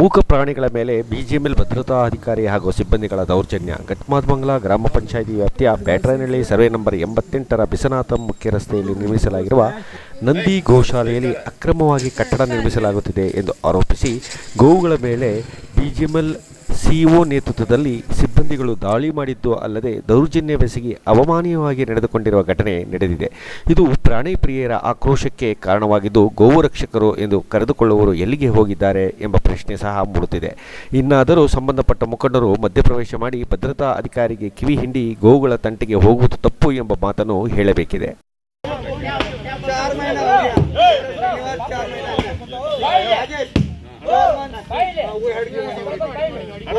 ಮೂಕ ಪ್ರಾಣಿಗಳ ಮೇಲೆ ಬಿಜಿಎಂಎಲ್ ಭದ್ರತಾ ಅಧಿಕಾರಿ ಹಾಗೂ ಸಿಬ್ಬಂದಿಗಳ ದೌರ್ಜನ್ಯ ಘಟ್ಮಾದ್ಮಂಗಲ ಗ್ರಾಮ ಪಂಚಾಯಿತಿ ವ್ಯಾಪ್ತಿಯ ಬ್ಯಾಟ್ರಾನಹಳ್ಳಿ ಸರ್ವೆ ನಂಬರ್ ಎಂಬತ್ತೆಂಟರ ಬಿಸನಾಥಂ ಮುಖ್ಯ ರಸ್ತೆಯಲ್ಲಿ ನಿರ್ಮಿಸಲಾಗಿರುವ ನಂದಿ ಗೋಶಾಲೆಯಲ್ಲಿ ಅಕ್ರಮವಾಗಿ ಕಟ್ಟಡ ನಿರ್ಮಿಸಲಾಗುತ್ತಿದೆ ಎಂದು ಆರೋಪಿಸಿ ಗೋವುಗಳ ಮೇಲೆ ಬಿಜಿಎಂಎಲ್ ಸಿಇಒ ನೇತೃತ್ವದಲ್ಲಿ ಸಿಬ್ಬಂದಿಗಳು ದಾಳಿ ಮಾಡಿದ್ದು ಅಲ್ಲದೆ ದೌರ್ಜನ್ಯವೆಸಗಿ ಅವಮಾನೀಯವಾಗಿ ನಡೆದುಕೊಂಡಿರುವ ಘಟನೆ ನಡೆದಿದೆ ಇದು ಪ್ರಾಣಿ ಪ್ರಿಯರ ಆಕ್ರೋಶಕ್ಕೆ ಕಾರಣವಾಗಿದ್ದು ಗೋವು ರಕ್ಷಕರು ಎಂದು ಕರೆದುಕೊಳ್ಳುವವರು ಎಲ್ಲಿಗೆ ಹೋಗಿದ್ದಾರೆ ಎಂಬ ಪ್ರಶ್ನೆ ಸಹ ಮೂಡುತ್ತಿದೆ ಇನ್ನಾದರೂ ಸಂಬಂಧಪಟ್ಟ ಮುಖಂಡರು ಮಧ್ಯಪ್ರವೇಶ ಮಾಡಿ ಭದ್ರತಾ ಅಧಿಕಾರಿಗೆ ಕಿವಿ ಹಿಂಡಿ ಗೋವುಗಳ ತಂಟೆಗೆ ಹೋಗುವುದು ತಪ್ಪು ಎಂಬ ಮಾತನ್ನು ಹೇಳಬೇಕಿದೆ चार महीना हो गया शनिवार चार महीना राजेश वो हेड के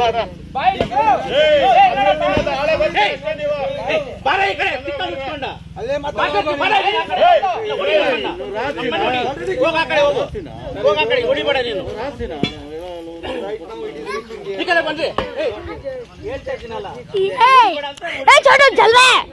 ಅಲ್ಲೇ ए छोटू चल रहा है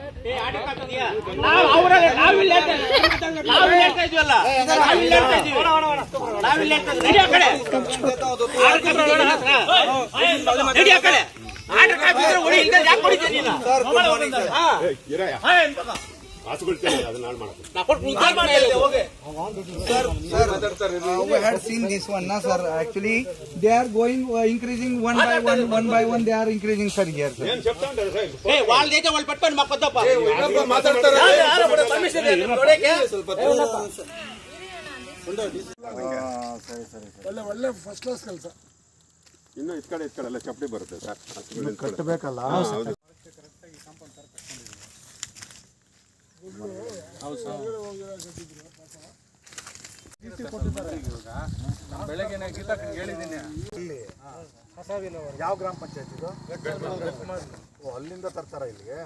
Uh, we had seen this one, na sir. Actually, they are going uh, increasing one by one, one by one. They are increasing, sir. Here, sir. వాళ్ళదైతే వాళ్ళు పట్టుకొని మాకు కొద్దప్ప ಒಳ್ಳೆ ಒಳ್ಳೆ ಫಸ್ಟ್ ಕ್ಲಾಸ್ ಕೆಲಸ ಇನ್ನು ಇದ್ ಕಡೆ ಇದ್ ಕಡೆ ಎಲ್ಲ ಚಪ್ಪಡಿ ಬರುತ್ತೆ ಸರ್ ಕಟ್ಟಬೇಕಲ್ಲ ಯಾವ ಗ್ರಾಮ ಪಂಚಾಯತ್ ಇದು ಓ, ಅಲ್ಲಿಂದ ತರ್ತಾರ ಇಲ್ಲಿಗೆ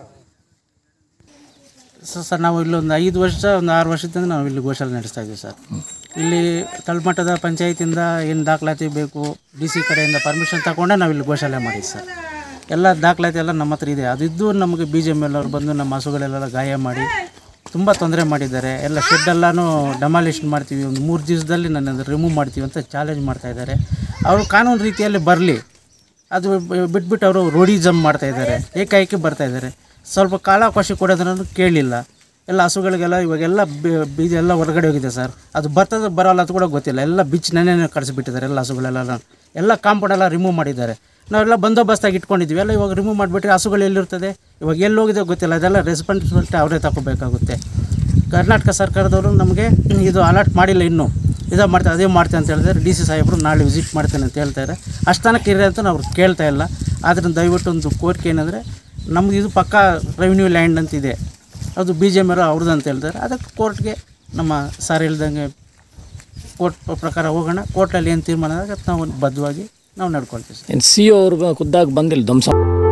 ಸರ್ ಸರ್ ನಾವು ಇಲ್ಲೊಂದು ಐದು ವರ್ಷ ಒಂದು ಆರು ವರ್ಷದಿಂದ ನಾವು ಇಲ್ಲಿ ಗೋಶಾಲೆ ನಡೆಸ್ತಾ ಇದ್ದೀವಿ ಸರ್ ಇಲ್ಲಿ ತಳಮಟ್ಟದ ಪಂಚಾಯತಿಂದ ಏನು ದಾಖಲಾತಿ ಬೇಕು ಡಿ ಸಿ ಕಡೆಯಿಂದ ಪರ್ಮಿಷನ್ ತಗೊಂಡೆ ನಾವು ಇಲ್ಲಿ ಗೋಶಾಲೆ ಮಾಡಿದ್ವಿ ಸರ್ ಎಲ್ಲ ದಾಖಲಾತಿ ಎಲ್ಲ ನಮ್ಮ ಹತ್ರ ಇದೆ ಅದಿದ್ದು ನಮಗೆ ಬಿ ಜೆ ಎಮ್ ಎಲ್ ಅವ್ರು ಬಂದು ನಮ್ಮ ಹಸುಗಳೆಲ್ಲ ಗಾಯ ಮಾಡಿ ತುಂಬ ತೊಂದರೆ ಮಾಡಿದ್ದಾರೆ ಎಲ್ಲ ಶೆಡ್ಡೆಲ್ಲನೂ ಡೆಮಾಲಿಷನ್ ಮಾಡ್ತೀವಿ ಒಂದು ಮೂರು ದಿವಸದಲ್ಲಿ ನನ್ನ ರಿಮೂವ್ ಮಾಡ್ತೀವಿ ಅಂತ ಚಾಲೆಂಜ್ ಮಾಡ್ತಾ ಇದ್ದಾರೆ ಅವರು ಕಾನೂನು ರೀತಿಯಲ್ಲಿ ಬರಲಿ ಅದು ಬ- ಬಿಟ್ಬಿಟ್ಟು ಅವರು ರೋಡಿಸಮ್ ಮಾಡ್ತಾ ಇದ್ದಾರೆ ಏಕಾಏಕಿ ಬರ್ತಾ ಇದ್ದಾರೆ ಸ್ವಲ್ಪ ಕಾಲಾವಕಾಶ ಕೊಡೋದನ್ನು ಕೇಳಲಿಲ್ಲ ಎಲ್ಲ ಹಸುಗಳಿಗೆಲ್ಲ ಇವಾಗೆಲ್ಲ ಬಿ- ಬೀಜ ಎಲ್ಲ ಹೊರಗಡೆ ಹೋಗಿದೆ ಸರ್ ಅದು ಬರ್ತದೆ ಬರೋಲ್ಲ ಅದು ಕೂಡ ಗೊತ್ತಿಲ್ಲ ಎಲ್ಲ ಬಿಚ್ ನೆನೆ ಕಳಿಸ್ಬಿಟ್ಟಿದ್ದಾರೆ ಎಲ್ಲ ಹಸುಗಳೆಲ್ಲ ಎಲ್ಲ ಕಾಂಪೌಂಡ್ ಎಲ್ಲ ರಿಮೂವ್ ಮಾಡಿದ್ದಾರೆ ನಾವೆಲ್ಲ ಬಂದೋಬಸ್ತಾಗಿ ಇಟ್ಕೊಂಡಿದ್ವಿ ಎಲ್ಲ ಇವಾಗ ರಿಮೂವ್ ಮಾಡಿಬಿಟ್ರೆ ಹಸುಗಳು ಎಲ್ಲಿರ್ತದೆ ಇವಾಗ ಎಲ್ಲಿ ಹೋಗಿದೆ ಗೊತ್ತಿಲ್ಲ ಅದೆಲ್ಲ ರೆಸ್ಪಾನ್ಸಿಬಿಲಿಟಿ ಅವರೇ ತಗೋಬೇಕಾಗುತ್ತೆ ಕರ್ನಾಟಕ ಸರ್ಕಾರದವರು ನಮಗೆ ಇದು ಅಲರ್ಟ್ ಮಾಡಿಲ್ಲ ಇನ್ನೂ ಇದು ಮಾಡ್ತಾರೆ ಅದೇ ಮಾಡ್ತೇನೆ ಅಂತ ಹೇಳಿದ್ರೆ ಡಿ ಸಿ ಸಾಹೇಬರು ನಾಳೆ ವಿಸಿಟ್ ಮಾಡ್ತೇನೆ ಅಂತ ಹೇಳ್ತಾರೆ ಅಷ್ಟನಕ್ಕೆ ಇರಿ ಅಂತ ನಾವು ಕೇಳ್ತಾ ಇಲ್ಲ ಆದ್ದರಿಂದ ದಯವಿಟ್ಟು ಒಂದು ಕೋರಿಕೆ ಏನಂದರೆ ನಮ್ಗೆ ಇದು ಪಕ್ಕ ರೆವಿನ್ಯೂ ಲ್ಯಾಂಡ್ ಅಂತಿದೆ ಅದು ಬಿ ಜೆ ಎಮ್ ಅವ್ರದ್ದು ಅಂತ ಹೇಳ್ತಾರೆ ಅದಕ್ಕೆ ಕೋರ್ಟ್ಗೆ ನಮ್ಮ ಸರ್ ಹೇಳ್ದಂಗೆ ಕೋರ್ಟ್ ಪ್ರಕಾರ ಹೋಗೋಣ ಕೋರ್ಟಲ್ಲಿ ಏನು ತೀರ್ಮಾನ ಆಗುತ್ತೆ ನಾವು ಬದ್ಧವಾಗಿ ನಾವು ನಡ್ಕೊಳ್ತೀವಿ ಸರ್ ಏನು ಸಿ ಅವ್ರಿಗೆ ಖುದ್ದಾಗಿ ಬಂದಿಲ್ಲ ಧ್ವಂಸ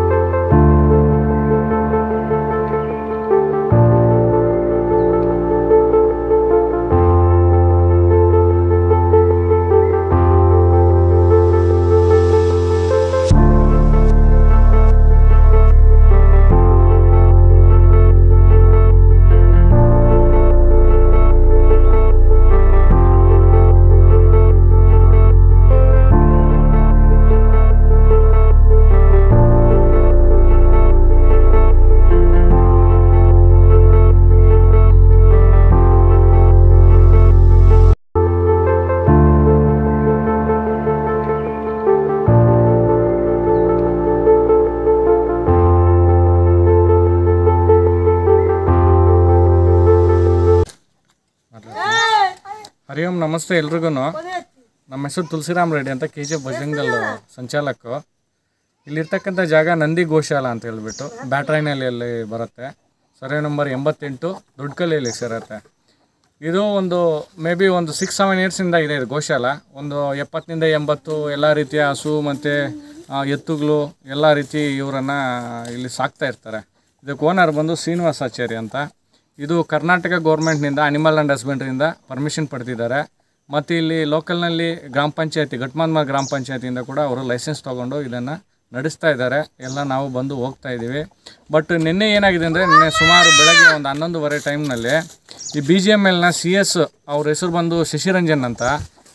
ಹರಿ ಓಂ ನಮಸ್ತೆ ಎಲ್ರಿಗೂ ನಮ್ಮ ಹೆಸರು ತುಳಸಿರಾಮ್ ರೆಡ್ಡಿ ಅಂತ ಕೆ ಜಿ ಎಫ್ ಬಜರಂಗಲ್ ಸಂಚಾಲಕು ಇಲ್ಲಿರ್ತಕ್ಕಂಥ ಜಾಗ ನಂದಿ ಗೋಶಾಲ ಅಂತ ಹೇಳ್ಬಿಟ್ಟು ಬ್ಯಾಟ್ರಾಯ್ನಹಳ್ಳಿಯಲ್ಲಿ ಬರುತ್ತೆ ಸರ್ವೆ ನಂಬರ್ ಎಂಬತ್ತೆಂಟು ದೊಡ್ಡಕಲ್ಲಿಯಲ್ಲಿ ಸೇರುತ್ತೆ ಇದು ಒಂದು ಮೇ ಬಿ ಒಂದು ಸಿಕ್ಸ್ ಸೆವೆನ್ ಇಯರ್ಸಿಂದ ಇದೆ ಇದು ಗೋಶಾಲ ಒಂದು ಎಪ್ಪತ್ತರಿಂದ ಎಂಬತ್ತು ಎಲ್ಲ ರೀತಿಯ ಹಸು ಮತ್ತು ಎತ್ತುಗಳು ಎಲ್ಲ ರೀತಿ ಇವರನ್ನು ಇಲ್ಲಿ ಸಾಕ್ತಾ ಇರ್ತಾರೆ ಇದಕ್ಕೆ ಓನರ್ ಬಂದು ಶ್ರೀನಿವಾಸಾಚಾರಿ ಅಂತ ಇದು ಕರ್ನಾಟಕ ಗೌರ್ಮೆಂಟ್ನಿಂದ ಅನಿಮಲ್ ಆ್ಯಂಡ್ ಹಸ್ಬೆಂಡ್ರಿಯಿಂದ ಪರ್ಮಿಷನ್ ಪಡೆದಿದ್ದಾರೆ ಮತ್ತು ಇಲ್ಲಿ ಲೋಕಲ್ನಲ್ಲಿ ಗ್ರಾಮ ಪಂಚಾಯತಿ ಘಟ್ಮಾನ್ಮ ಗ್ರಾಮ ಪಂಚಾಯತಿಯಿಂದ ಕೂಡ ಅವರು ಲೈಸೆನ್ಸ್ ತೊಗೊಂಡು ಇದನ್ನು ನಡೆಸ್ತಾ ಇದ್ದಾರೆ ಎಲ್ಲ ನಾವು ಬಂದು ಹೋಗ್ತಾ ಇದ್ದೀವಿ ಬಟ್ ನಿನ್ನೆ ಏನಾಗಿದೆ ಅಂದರೆ ನಿನ್ನೆ ಸುಮಾರು ಬೆಳಗ್ಗೆ ಒಂದು ಹನ್ನೊಂದುವರೆ ಟೈಮ್ನಲ್ಲಿ ಈ ಬಿ ಜಿ ಎಮ್ ಎಲ್ನ ಸಿ ಎಸ್ ಅವ್ರ ಹೆಸರು ಬಂದು ಶಶಿರಂಜನ್ ಅಂತ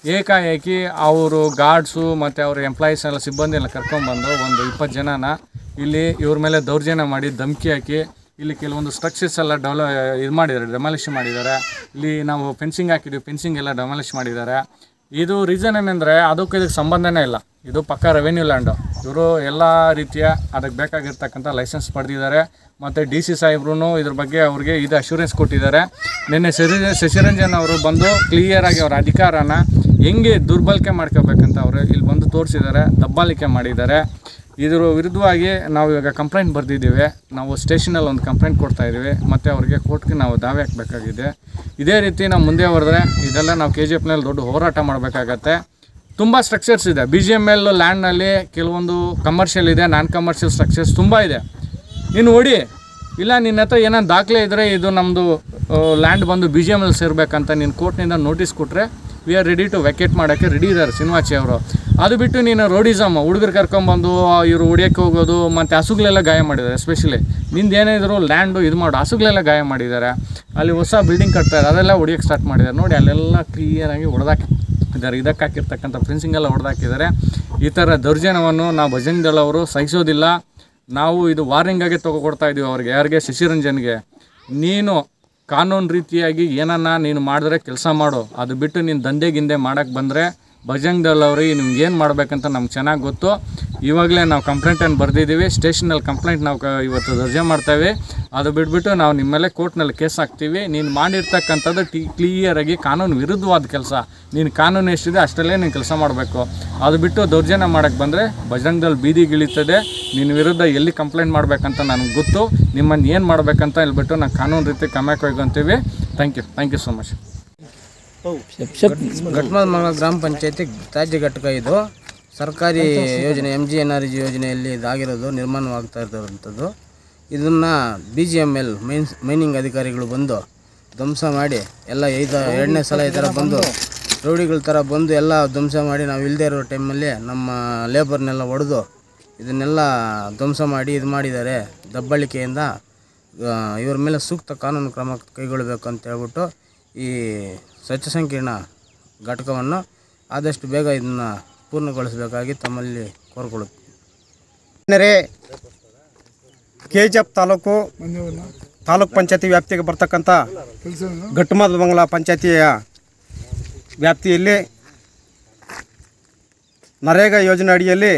ಏಕಾಏಕಿ ಅವರು ಗಾರ್ಡ್ಸು ಮತ್ತು ಅವ್ರ ಎಂಪ್ಲಾಯೀಸ್ ಎಲ್ಲ ಸಿಬ್ಬಂದಿ ಎಲ್ಲ ಕರ್ಕೊಂಡ್ಬಂದು ಒಂದು ಇಪ್ಪತ್ತು ಜನನ ಇಲ್ಲಿ ಇವ್ರ ಮೇಲೆ ದೌರ್ಜನ್ಯ ಮಾಡಿ ಧಮಕಿ ಹಾಕಿ ಇಲ್ಲಿ ಕೆಲವೊಂದು ಸ್ಟ್ರಕ್ಚರ್ಸ್ ಎಲ್ಲ ಡೆವಲ ಇದು ಮಾಡಿದ್ದಾರೆ ಡೆಮಾಲಿಷ್ ಮಾಡಿದ್ದಾರೆ ಇಲ್ಲಿ ನಾವು ಫೆನ್ಸಿಂಗ್ ಹಾಕಿದ್ವಿ ಫೆನ್ಸಿಂಗ್ ಎಲ್ಲ ಡೆಮಾಲಿಷ್ ಮಾಡಿದ್ದಾರೆ ಇದು ರೀಸನ್ ಏನಂದರೆ ಅದಕ್ಕೂ ಇದಕ್ಕೆ ಸಂಬಂಧನೇ ಇಲ್ಲ ಇದು ಪಕ್ಕ ರೆವೆನ್ಯೂ ಲ್ಯಾಂಡು ಇವರು ಎಲ್ಲ ರೀತಿಯ ಅದಕ್ಕೆ ಬೇಕಾಗಿರ್ತಕ್ಕಂಥ ಲೈಸೆನ್ಸ್ ಪಡೆದಿದ್ದಾರೆ ಮತ್ತು ಡಿ ಸಿ ಸಾಹೇಬ್ರು ಇದ್ರ ಬಗ್ಗೆ ಅವ್ರಿಗೆ ಇದು ಅಶ್ಯೂರೆನ್ಸ್ ಕೊಟ್ಟಿದ್ದಾರೆ ನಿನ್ನೆ ಶಶಿ ಶಶಿರಂಜನ್ ಅವರು ಬಂದು ಕ್ಲಿಯರಾಗಿ ಅವ್ರ ಅಧಿಕಾರನ ಹೆಂಗೆ ದುರ್ಬಳಕೆ ಮಾಡ್ಕೋಬೇಕಂತ ಅವರು ಇಲ್ಲಿ ಬಂದು ತೋರಿಸಿದ್ದಾರೆ ದಬ್ಬಾಳಿಕೆ ಮಾಡಿದ್ದಾರೆ ಇದ್ರ ವಿರುದ್ಧವಾಗಿ ನಾವು ಇವಾಗ ಕಂಪ್ಲೇಂಟ್ ಬರೆದಿದ್ದೀವಿ ನಾವು ಸ್ಟೇಷನಲ್ಲಿ ಒಂದು ಕಂಪ್ಲೇಂಟ್ ಕೊಡ್ತಾ ಇದ್ದೀವಿ ಮತ್ತು ಅವ್ರಿಗೆ ಕೋರ್ಟ್ಗೆ ನಾವು ದಾವೆ ಹಾಕಬೇಕಾಗಿದೆ ಇದೇ ರೀತಿ ನಾವು ಮುಂದೆ ಹೊರದ್ರೆ ಇದೆಲ್ಲ ನಾವು ಕೆ ಜಿ ಎಫ್ನಲ್ಲಿ ದೊಡ್ಡ ಹೋರಾಟ ಮಾಡಬೇಕಾಗತ್ತೆ ತುಂಬ ಸ್ಟ್ರಕ್ಚರ್ಸ್ ಇದೆ ಬಿ ಜಿ ಎಮ್ ಎಲ್ ಲ್ಯಾಂಡ್ನಲ್ಲಿ ಕೆಲವೊಂದು ಕಮರ್ಷಿಯಲ್ ಇದೆ ನಾನ್ ಕಮರ್ಷಿಯಲ್ ಸ್ಟ್ರಕ್ಚರ್ಸ್ ತುಂಬ ಇದೆ ನೀನು ಹೊಡಿ ಇಲ್ಲ ನಿನ್ನ ಹತ್ರ ಏನೋ ದಾಖಲೆ ಇದ್ದರೆ ಇದು ನಮ್ಮದು ಲ್ಯಾಂಡ್ ಬಂದು ಬಿ ಜಿ ಎಮ್ ಎಲ್ ಸೇರ್ಬೇಕಂತ ನೀನು ಕೋರ್ಟ್ನಿಂದ ನೋಟಿಸ್ ಕೊಟ್ಟರೆ we are ready to vacate ಮಾಡೋಕ್ಕೆ ರೆಡಿ ಇದ್ದಾರೆ ಸಿನಿಮಾಚಿ ಅವರು ಅದು ಬಿಟ್ಟು ನೀನು ರೋಡಿಸಮ್ ಹುಡುಗರು ಕರ್ಕೊಂಬಂದು ಇವರು ಹೊಡಿಯೋಕ್ಕೆ ಹೋಗೋದು ಮತ್ತು ಹಸುಗಳೆಲ್ಲ ಗಾಯ ಮಾಡಿದ್ದಾರೆ ಎಸ್ಪೆಷಲಿ ನಿಂದು ಏನಿದ್ರು ಲ್ಯಾಂಡು ಇದು ಮಾಡು ಹಸುಗಳೆಲ್ಲ ಗಾಯ ಮಾಡಿದ್ದಾರೆ ಅಲ್ಲಿ ಹೊಸ ಬಿಲ್ಡಿಂಗ್ ಕಟ್ತಾರೆ ಅದೆಲ್ಲ ಹೊಡಿಯೋಕ್ಕೆ ಸ್ಟಾರ್ಟ್ ಮಾಡಿದ್ದಾರೆ ನೋಡಿ ಅಲ್ಲೆಲ್ಲ ಕ್ಲಿಯರಾಗಿ ಹೊಡೆದಾಕಿ ಇದ್ದಾರೆ ಇದಕ್ಕೆ ಹಾಕಿರ್ತಕ್ಕಂಥ ಫೆನ್ಸಿಂಗ್ ಎಲ್ಲ ಹೊಡೆದಾಕಿದ್ದಾರೆ ಈ ಥರ ದೌರ್ಜನ್ಯವನ್ನು ನಾವು ಬಜರಂಗ್ ದಳ ಅವರು ಸಹಿಸೋದಿಲ್ಲ ನಾವು ಇದು ವಾರ್ನಿಂಗಾಗೆ ತಗೊಕೊಡ್ತಾ ಇದೀವಿ ಅವ್ರಿಗೆ ಯಾರಿಗೆ ಶಶಿರಂಜನ್ಗೆ ನೀನು ಕಾನೂನು ರೀತಿಯಾಗಿ ಏನನ್ನ ನೀನು ಮಾಡಿದ್ರೆ ಕೆಲಸ ಮಾಡು ಅದು ಬಿಟ್ಟು ನೀನು ದಂಧೆ ಗಿಂದೆ ಮಾಡೋಕ್ಕೆ ಬಂದರೆ ಬಜರಂಗ್ ದಳ ಅವ್ರಿಗೆ ನಿಮ್ಗೆ ಏನು ಮಾಡಬೇಕಂತ ನಮ್ಗೆ ಚೆನ್ನಾಗಿ ಗೊತ್ತು ಇವಾಗಲೇ ನಾವು ಕಂಪ್ಲೇಂಟನ್ನು ಬರೆದಿದ್ದೀವಿ ಸ್ಟೇಷನಲ್ಲಿ ಕಂಪ್ಲೇಂಟ್ ನಾವು ಕ ಇವತ್ತು ದರ್ಜೆ ಮಾಡ್ತೇವೆ ಅದು ಬಿಟ್ಬಿಟ್ಟು ನಾವು ನಿಮ್ಮ ಮೇಲೆ ಕೋರ್ಟ್ನಲ್ಲಿ ಕೇಸ್ ಹಾಕ್ತೀವಿ ನೀನು ಮಾಡಿರ್ತಕ್ಕಂಥದ್ದು ಟಿ ಕ್ಲಿಯರಾಗಿ ಕಾನೂನು ವಿರುದ್ಧವಾದ ಕೆಲಸ ನೀನು ಕಾನೂನು ಎಷ್ಟಿದೆ ಅಷ್ಟರಲ್ಲೇ ನೀನು ಕೆಲಸ ಮಾಡಬೇಕು ಅದು ಬಿಟ್ಟು ದೌರ್ಜನ್ಯ ಮಾಡೋಕ್ಕೆ ಬಂದರೆ ಬಜರಂಗದಲ್ಲಿ ಬೀದಿಗಿಳಿತದೆ ನಿನ್ನ ವಿರುದ್ಧ ಎಲ್ಲಿ ಕಂಪ್ಲೇಂಟ್ ಮಾಡಬೇಕಂತ ನನಗೆ ಗೊತ್ತು ನಿಮ್ಮನ್ನು ಏನು ಮಾಡಬೇಕಂತ ಹೇಳ್ಬಿಟ್ಟು ನಾನು ಕಾನೂನು ರೀತಿ ಕ್ರಮ ಕೈಗೊಂತೀವಿ thank you thank you so much ಘಟಮಾದ ಮಗಳ ಗ್ರಾಮ ಪಂಚಾಯತಿ ತ್ಯಾಜ್ಯ ಘಟಕ ಇದು ಸರ್ಕಾರಿ ಯೋಜನೆ M G N R G ಯೋಜನೆಯಲ್ಲಿ ಇದಾಗಿರೋದು ನಿರ್ಮಾಣವಾಗ್ತಾ ಇರೋವಂಥದ್ದು ಇದನ್ನು B G M L mines mining ಅಧಿಕಾರಿಗಳು ಬಂದು ಧ್ವಂಸ ಮಾಡಿ ಎಲ್ಲ ಐದು ಎರಡನೇ ಸಲ ಈ ಥರ ಬಂದು ರೌಡಿಗಳ ಥರ ಬಂದು ಎಲ್ಲ ಧ್ವಂಸ ಮಾಡಿ ನಾವು ಇಲ್ಲದೇ ಇರೋ ಟೈಮಲ್ಲಿ ನಮ್ಮ ಲೇಬರ್ನೆಲ್ಲ ಹೊಡೆದು ಇದನ್ನೆಲ್ಲ ಧ್ವಂಸ ಮಾಡಿ ಇದು ಮಾಡಿದ್ದಾರೆ ದಬ್ಬಾಳಿಕೆಯಿಂದ ಆ, ಇವ್ರ ಮೇಲೆ ಸೂಕ್ತ ಕಾನೂನು ಕ್ರಮ ಕೈಗೊಳ್ಳಬೇಕು ಅಂತ ಹೇಳ್ಬಿಟ್ಟು ಈ ಸ್ವಚ್ಛ ಸಂಕೀರ್ಣ ಘಟಕವನ್ನು ಆದಷ್ಟು ಬೇಗ ಇದನ್ನು ಪೂರ್ಣಗೊಳಿಸಬೇಕಾಗಿ ತಮ್ಮಲ್ಲಿ ಕೋರ್ಕೊಳ್ಳುತ್ತೆ K G F taluk taluk panchayat ವ್ಯಾಪ್ತಿಗೆ ಬರ್ತಕ್ಕಂಥ ಘಟ್ಟಮದ ಬಂಗ್ಲ ಪಂಚಾಯತಿಯ ವ್ಯಾಪ್ತಿಯಲ್ಲಿ ನರೇಗಾ ಯೋಜನೆ ಅಡಿಯಲ್ಲಿ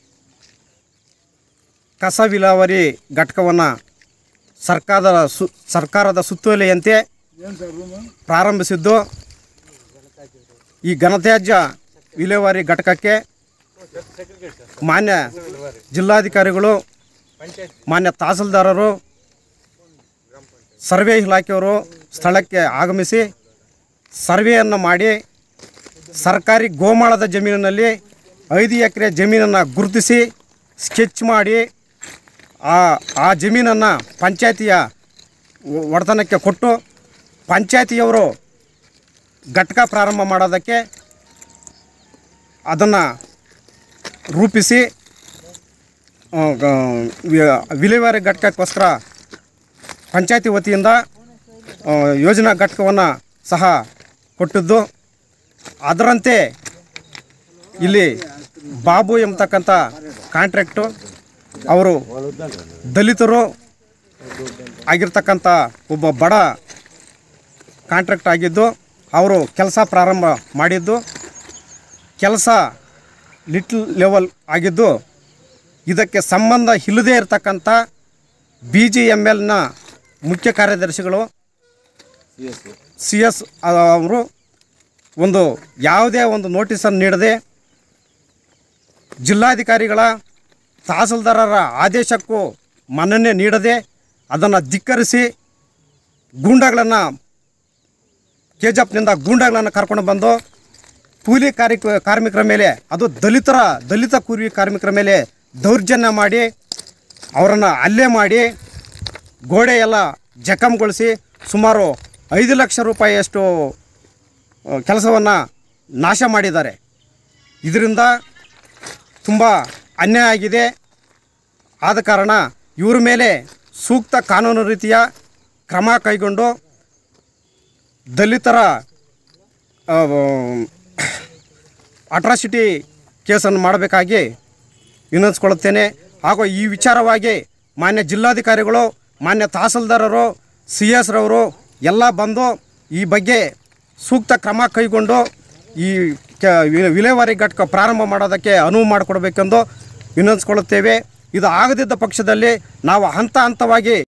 ಕಸ ವಿಲೇವಾರಿ ಘಟಕವನ್ನು ಸರ್ಕಾರದ ಸು ಸರ್ಕಾರದ ಸುತ್ತೋಲೆಯಂತೆ ಪ್ರಾರಂಭಿಸಿದ್ದು ಈ ಘನತ್ಯಾಜ್ಯ ವಿಲೇವಾರಿ ಘಟಕಕ್ಕೆ ಮಾನ್ಯ ಜಿಲ್ಲಾಧಿಕಾರಿಗಳು ಮಾನ್ಯ ತಹಸೀಲ್ದಾರರು ಸರ್ವೆ ಇಲಾಖೆಯವರು ಸ್ಥಳಕ್ಕೆ ಆಗಮಿಸಿ ಸರ್ವೆಯನ್ನು ಮಾಡಿ ಸರ್ಕಾರಿ ಗೋಮಾಳದ ಜಮೀನಿನಲ್ಲಿ ಐದು ಎಕರೆ ಜಮೀನನ್ನು ಗುರುತಿಸಿ ಸ್ಕೆಚ್ ಮಾಡಿ ಆ ಆ ಜಮೀನನ್ನು ಪಂಚಾಯತಿಯ ಒ- ಒಡೆತನಕ್ಕೆ ಕೊಟ್ಟು ಪಂಚಾಯತಿಯವರು ಘಟಕ ಪ್ರಾರಂಭ ಮಾಡೋದಕ್ಕೆ ಅದನ್ನು ರೂಪಿಸಿ ಆ, ಗ- ವಿ- ವಿಲೇವಾರಿ ಘಟಕಕ್ಕೋಸ್ಕರ ಪಂಚಾಯತಿ ವತಿಯಿಂದ ಆ, ಯೋಜನಾ ಘಟಕವನ್ನು ಸಹ ಕೊಟ್ಟಿದ್ದು ಅದರಂತೆ ಇಲ್ಲಿ ಬಾಬು ಎಂಬತಕ್ಕಂಥ ಕಾಂಟ್ರಾಕ್ಟು ಅವರು ದಲಿತರು ಆಗಿರ್ತಕ್ಕಂಥ ಒಬ್ಬ ಬಡ ಕಾಂಟ್ರಾಕ್ಟ್ ಆಗಿದ್ದು ಅವರು ಕೆಲಸ ಪ್ರಾರಂಭ ಮಾಡಿದ್ದು ಕೆಲಸ ಲಿಟ್ಲ್ ಲೆವೆಲ್ ಆಗಿದ್ದು ಇದಕ್ಕೆ ಸಂಬಂಧ ಇಲ್ಲದೇ ಇರತಕ್ಕಂಥ ಬಿ ಜಿ ಎಮ್ ಎಲ್ನ ಮುಖ್ಯ ಕಾರ್ಯದರ್ಶಿಗಳು ಸಿ ಎಸ್ ಅವರು ಒಂದು ಯಾವುದೇ ಒಂದು ನೋಟಿಸನ್ನು ನೀಡದೆ ಜಿಲ್ಲಾಧಿಕಾರಿಗಳ ತಹಸೀಲ್ದಾರರ ಆದೇಶಕ್ಕೂ ಮನ್ನಣೆ ನೀಡದೆ ಅದನ್ನು ಧಿಕ್ಕರಿಸಿ ಗೂಂಡಾಗಳನ್ನು ಕೆ ಜಿ ಎಫ್ನಿಂದ ಗೂಂಡಾಗಳನ್ನು ಕರ್ಕೊಂಡು ಬಂದು ಕೂಲಿ ಕಾರ್ಯ ಕಾರ್ಮಿಕರ ಮೇಲೆ ಅದು ದಲಿತರ ದಲಿತ ಕೂಲಿ ಕಾರ್ಮಿಕರ ಮೇಲೆ ದೌರ್ಜನ್ಯ ಮಾಡಿ ಅವರನ್ನು ಹಲ್ಲೆ ಮಾಡಿ ಗೋಡೆ ಎಲ್ಲ ಜಖಂಗೊಳಿಸಿ ಸುಮಾರು ಐದು ಲಕ್ಷ ರೂಪಾಯಿಯಷ್ಟು ಕೆಲಸವನ್ನು ನಾಶ ಮಾಡಿದ್ದಾರೆ ಇದರಿಂದ ತುಂಬ ಅನ್ಯಾಯ ಆಗಿದೆ ಆದ ಕಾರಣ ಇವ್ರ ಮೇಲೆ ಸೂಕ್ತ ಕಾನೂನು ರೀತಿಯ ಕ್ರಮ ಕೈಗೊಂಡು ದಲಿತರ ಆ, ಅಟ್ರಾಸಿಟಿ ಕೇಸನ್ನು ಮಾಡಬೇಕಾಗಿ ವಿನಂತಿಸ್ಕೊಳ್ಳುತ್ತೇನೆ ಹಾಗೂ ಈ ವಿಚಾರವಾಗಿ ಮಾನ್ಯ ಜಿಲ್ಲಾಧಿಕಾರಿಗಳು ಮಾನ್ಯ ತಹಸೀಲ್ದಾರರು ಸಿ ಎಸ್ ರವರು ಎಲ್ಲ ಬಂದು ಈ ಬಗ್ಗೆ ಸೂಕ್ತ ಕ್ರಮ ಕೈಗೊಂಡು ಈ ಕ- ವಿ- ವಿಲೇವಾರಿ ಘಟಕ ಪ್ರಾರಂಭ ಮಾಡೋದಕ್ಕೆ ಅನುವು ಮಾಡಿಕೊಡ್ಬೇಕೆಂದು ವಿನಂತಿಸ್ಕೊಳ್ಳುತ್ತೇವೆ ಇದು ಆಗದಿದ್ದ ಪಕ್ಷದಲ್ಲಿ ನಾವು ಹಂತ ಹಂತವಾಗಿ